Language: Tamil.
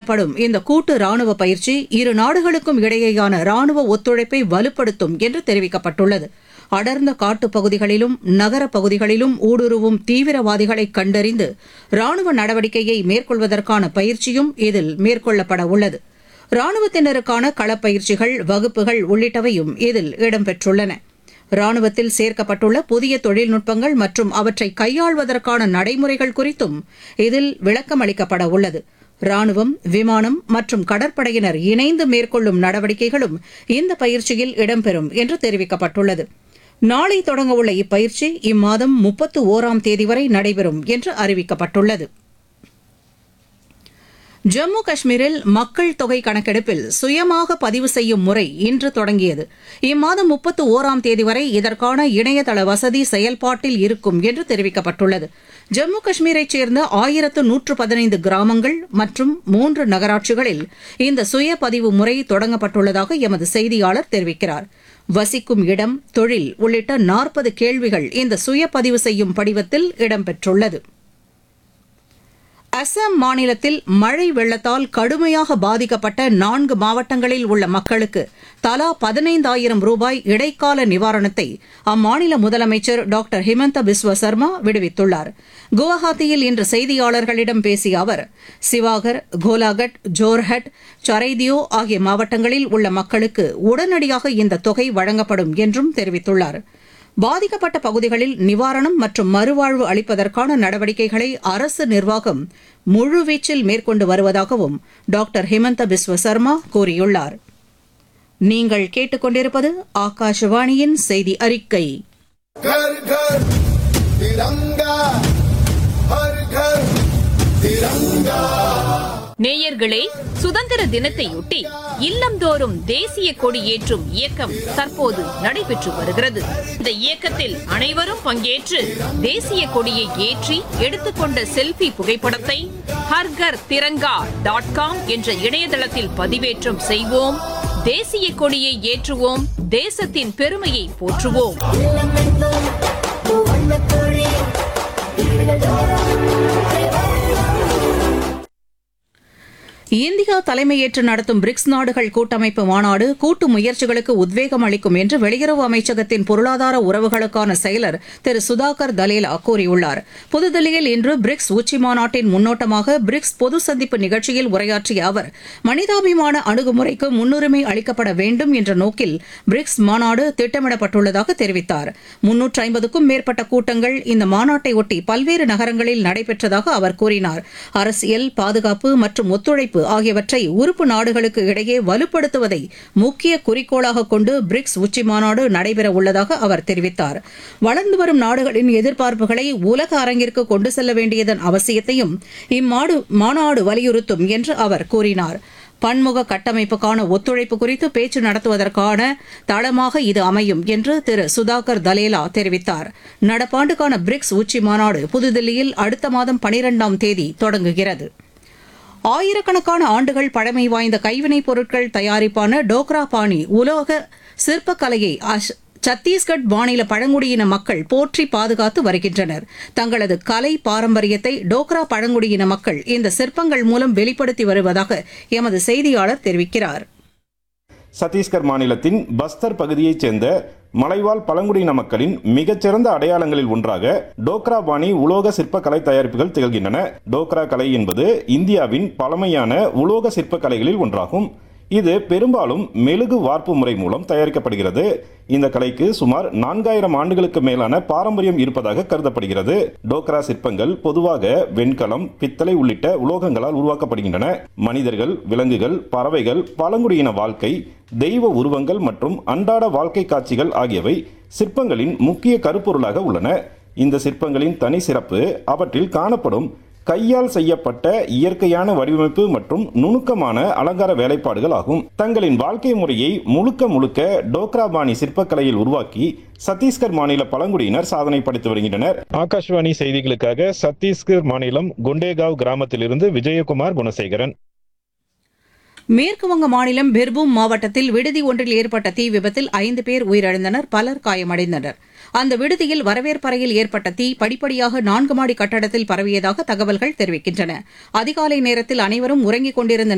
மேற்கொள்ளப்படும் இந்த கூட்டு ராணுவ பயிற்சி இரு நாடுகளுக்கும் இடையேயான ராணுவ ஒத்துழைப்பை வலுப்படுத்தும் என்று தெரிவிக்கப்பட்டுள்ளது அடர்ந்த காட்டுப் பகுதிகளிலும் நகரப் பகுதிகளிலும் ஊடுருவும் தீவிரவாதிகளை கண்டறிந்து ராணுவ நடவடிக்கையை மேற்கொள்வதற்கான பயிற்சியும் இதில் மேற்கொள்ளப்பட உள்ளது ராணுவத்தினருக்கான களப்பயிற்சிகள் வகுப்புகள் உள்ளிட்டவையும் இதில் இடம்பெற்றுள்ளன ராணுவத்தில் சேர்க்கப்பட்டுள்ள புதிய தொழில்நுட்பங்கள் மற்றும் அவற்றை கையாள்வதற்கான நடைமுறைகள் குறித்தும் இதில் விளக்கமளிக்கப்பட உள்ளது ராணுவம் விமானம் மற்றும் கடற்படையினர் இணைந்து மேற்கொள்ளும் நடவடிக்கைகளும் இந்த பயிற்சியில் இடம்பெறும் என்று தெரிவிக்கப்பட்டுள்ளது நாளை தொடங்கவுள்ள இப்பயிற்சி இம்மாதம் முப்பத்து ஓராம் தேதி வரை நடைபெறும் என்று அறிவிக்கப்பட்டுள்ளது ஜம்மு காஷ்மீரில் மக்கள் தொகை கணக்கெடுப்பில் சுயமாக பதிவு செய்யும் முறை இன்று தொடங்கியது இம்மாதம் முப்பத்து ஓராம் தேதி வரை இதற்கான இணையதள வசதி செயல்பாட்டில் இருக்கும் என்று தெரிவிக்கப்பட்டுள்ளது ஜம்மு காஷ்மீரைச் சேர்ந்த ஆயிரத்து நூற்று பதினைந்து கிராமங்கள் மற்றும் மூன்று நகராட்சிகளில் இந்த சுய பதிவு முறை தொடங்கப்பட்டுள்ளதாக எமது செய்தியாளர் தெரிவிக்கிறார் வசிக்கும் இடம் தொழில் உள்ளிட்ட நாற்பது கேள்விகள் இந்த சுய பதிவு செய்யும் படிவத்தில் இடம்பெற்றுள்ளது அசாம் மாநிலத்தில் மழை வெள்ளத்தால் கடுமையாக பாதிக்கப்பட்ட நான்கு மாவட்டங்களில் உள்ள மக்களுக்கு தலா பதினைந்தாயிரம் ரூபாய் இடைக்கால நிவாரணத்தை அம்மாநில முதலமைச்சர் டாக்டர் ஹிமந்த பிஸ்வ சர்மா விடுவித்துள்ளார் குவஹாத்தியில் இன்று செய்தியாளர்களிடம் பேசிய அவர் சிவாகர் கோலாகட் ஜோர்ஹட் சரைதியோ ஆகிய மாவட்டங்களில் உள்ள மக்களுக்கு உடனடியாக இந்த தொகை வழங்கப்படும் என்றும் தெரிவித்துள்ளார் பாதிக்கப்பட்ட பகுதிகளில் நிவாரணம் மற்றும் மறுவாழ்வு அளிப்பதற்கான நடவடிக்கைகளை அரசு நிர்வாகம் முழுவீச்சில் மேற்கொண்டு வருவதாகவும் டாக்டர் ஹிமந்த பிஸ்வ சர்மா கூறியுள்ளார் நீங்கள் கேட்டுக்கொண்டிருப்பது ஆகாஷவாணியின் செய்தி அறிக்கை घर घर तिरंगा हर घर तिरंगा நேயர்களே சுதந்திர தினத்தையொட்டி இல்லந்தோறும் தேசிய கொடி ஏற்றும் இயக்கம் தற்போது நடைபெற்று வருகிறது இந்த இயக்கத்தில் அனைவரும் பங்கேற்று தேசிய கொடியை ஏற்றி எடுத்துக்கொண்ட செல்ஃபி புகைப்படத்தை ஹர்கர் திரங்கா டாட் காம் என்ற இணையதளத்தில் பதிவேற்றம் செய்வோம் தேசிய கொடியை ஏற்றுவோம் தேசத்தின் பெருமையை போற்றுவோம் இந்தியா தலைமையேற்று நடத்தும் பிரிக்ஸ் நாடுகள் கூட்டமைப்பு மாநாடு கூட்டு முயற்சிகளுக்கு உத்வேகம் அளிக்கும் என்று வெளியுறவு அமைச்சகத்தின் பொருளாதார உறவுகளுக்கான செயலர் திரு சுதாகர் தலேலா கூறியுள்ளார் புதுதில்லியில் இன்று பிரிக்ஸ் உச்சி மாநாட்டின் முன்னோட்டமாக பிரிக்ஸ் பொது சந்திப்பு நிகழ்ச்சியில் உரையாற்றிய அவர் மனிதாபிமான அணுகுமுறைக்கு முன்னுரிமை அளிக்கப்பட வேண்டும் என்ற நோக்கில் பிரிக்ஸ் மாநாடு திட்டமிடப்பட்டுள்ளதாக தெரிவித்தார் முன்னூற்று ஐம்பதுக்கும் மேற்பட்ட கூட்டங்கள் இந்த மாநாட்டை ஒட்டி பல்வேறு நகரங்களில் நடைபெற்றதாக அவர் கூறினார் அரசியல் பாதுகாப்பு மற்றும் ஒத்துழைப்பு ஆகியவற்றை உறுப்பு நாடுகளுக்கு இடையே வலுப்படுத்துவதை முக்கிய குறிக்கோளாக கொண்டு பிரிக்ஸ் உச்சி மாநாடு நடைபெற உள்ளதாக அவர் தெரிவித்தார் வளர்ந்து வரும் நாடுகளின் எதிர்பார்ப்புகளை உலக அரங்கிற்கு கொண்டு செல்ல வேண்டியதன் அவசியத்தையும் இம்மாடு மாநாடு வலியுறுத்தும் என்று அவர் கூறினார் பன்முக கட்டமைப்புக்கான ஒத்துழைப்பு குறித்து பேச்சு நடத்துவதற்கான தளமாக இது அமையும் என்று திரு சுதாகர் தலேலா தெரிவித்தார் நடப்பாண்டுக்கான பிரிக்ஸ் உச்சி மாநாடு புதுதில்லியில் அடுத்த மாதம் பனிரெண்டாம் தேதி தொடங்குகிறது ஆயிரக்கணக்கான ஆண்டுகள் பழமை வாய்ந்த கைவினைப் பொருட்கள் தயாரிப்பான டோக்ரா பாணி உலோக சிற்பக்கலையை அஷ்- சத்தீஸ்கட் மாநில பழங்குடியின மக்கள் போற்றி பாதுகாத்து வருகின்றனர் தங்களது கலை பாரம்பரியத்தை டோக்ரா பழங்குடியின மக்கள் இந்த சிற்பங்கள் மூலம் வெளிப்படுத்தி வருவதாக எமது செய்தியாளர் தெரிவிக்கிறார் சத்தீஸ்கர் மாநிலத்தின் பஸ்தர் பகுதியைச் சேர்ந்த மலைவாழ் பழங்குடியின மக்களின் மிகச்சிறந்த அடையாளங்களில் ஒன்றாக டோக்ரா பாணி உலோக சிற்ப கலை தயாரிப்புகள் திகழ்கின்றன டோக்ரா கலை என்பது இந்தியாவின் பழமையான உலோக சிற்ப கலைகளில் ஒன்றாகும் இது பெரும்பாலும் மெழுகு வார்ப்பு முறை மூலம் தயாரிக்கப்படுகிறது இந்த கலைக்கு சுமார் நான்காயிரம் ஆண்டுகளுக்கு மேலான பாரம்பரியம் இருப்பதாக கருதப்படுகிறது டோக்ரா சிற்பங்கள் பொதுவாக வெண்கலம் பித்தளை உள்ளிட்ட உலோகங்களால் உருவாக்கப்படுகின்றன மனிதர்கள் விலங்குகள் பறவைகள் பழங்குடியின வாழ்க்கை தெய்வ உருவங்கள் மற்றும் அன்றாட வாழ்க்கை காட்சிகள் ஆகியவை சிற்பங்களின் முக்கிய கருப்பொருளாக உள்ளன இந்த சிற்பங்களின் தனி சிறப்பு அவற்றில் காணப்படும் கையால் செய்யப்பட்ட இயற்கையான வடிவமைப்பு மற்றும் நுணுக்கமான அலங்கார வேலைப்பாடுகள் ஆகும் தங்களின் வாழ்க்கை முறையை முழுக்க முழுக்க டோக்ராபாணி சிற்பக்கலையில் உருவாக்கி சத்தீஸ்கர் மாநில பழங்குடியினர் சாதனை படைத்து வருகின்றனர் ஆகாஷ்வாணி செய்திகளுக்காக சத்தீஸ்கர் மாநிலம் குண்டேகாவ் கிராமத்திலிருந்து விஜயகுமார் குணசேகரன் மேற்குவங்க மாநிலம் பிர்பூம் மாவட்டத்தில் விடுதி ஒன்றில் ஏற்பட்ட தீ விபத்தில் ஐந்து பேர் உயிரிழந்தனர் பலர் காயமடைந்தனர் அந்த விடுதியில் வரவேற்பறையில் ஏற்பட்ட தீ படிப்படியாக நான்கு மாடி கட்டடத்தில் பரவியதாக தகவல்கள் தெரிவிக்கின்றன அதிகாலை நேரத்தில் அனைவரும் உறங்கிக் கொண்டிருந்த